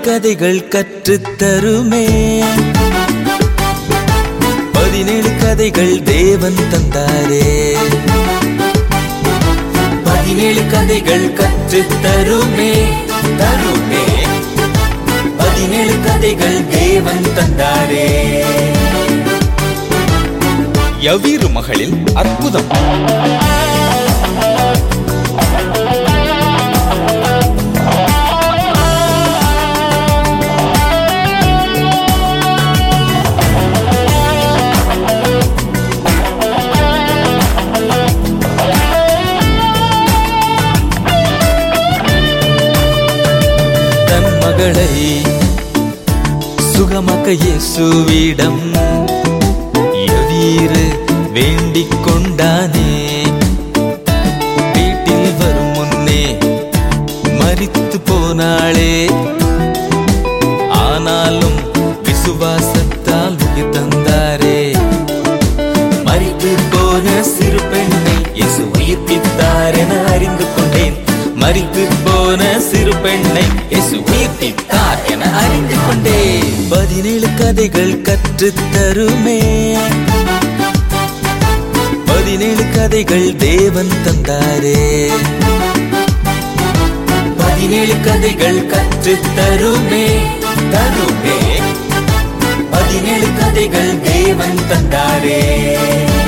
கதைகள் கற்றுத் தருமே பதினேழு கதைகள் தேவன் தந்தாரே பதினேழு கதைகள் கற்றுத் தருமே தருமே பதினேழு கதைகள் தேவன் தந்தாரே யவீரு மகளில் அற்புதம் தன் மகளை சுகமக்க இயேசுவிடம் எவீரு வேண்டிக் கொண்டானே வீட்டில் வரும் முன்னே மரித்து போனாளே ஆனாலும் விசுவாசத்தால் உயிர் தந்தாரே மரித்து போன சிறு பெண்ணை இயேசு உயிர்ப்பித்தார் என அறிந்து கொண்டேன் மரித்து போன சிறு பெண்ணை இயேசு உயிர்ப்பித்தார் என அறிந்து கொண்டேன் பதினேழு கதைகள் கற்றுத் தருமே பதினேழு கதைகள் தேவன் தந்தாரே பதினேழு கதைகள் கற்றுத் தருமே தருமே பதினேழு கதைகள் தேவன் தந்தாரே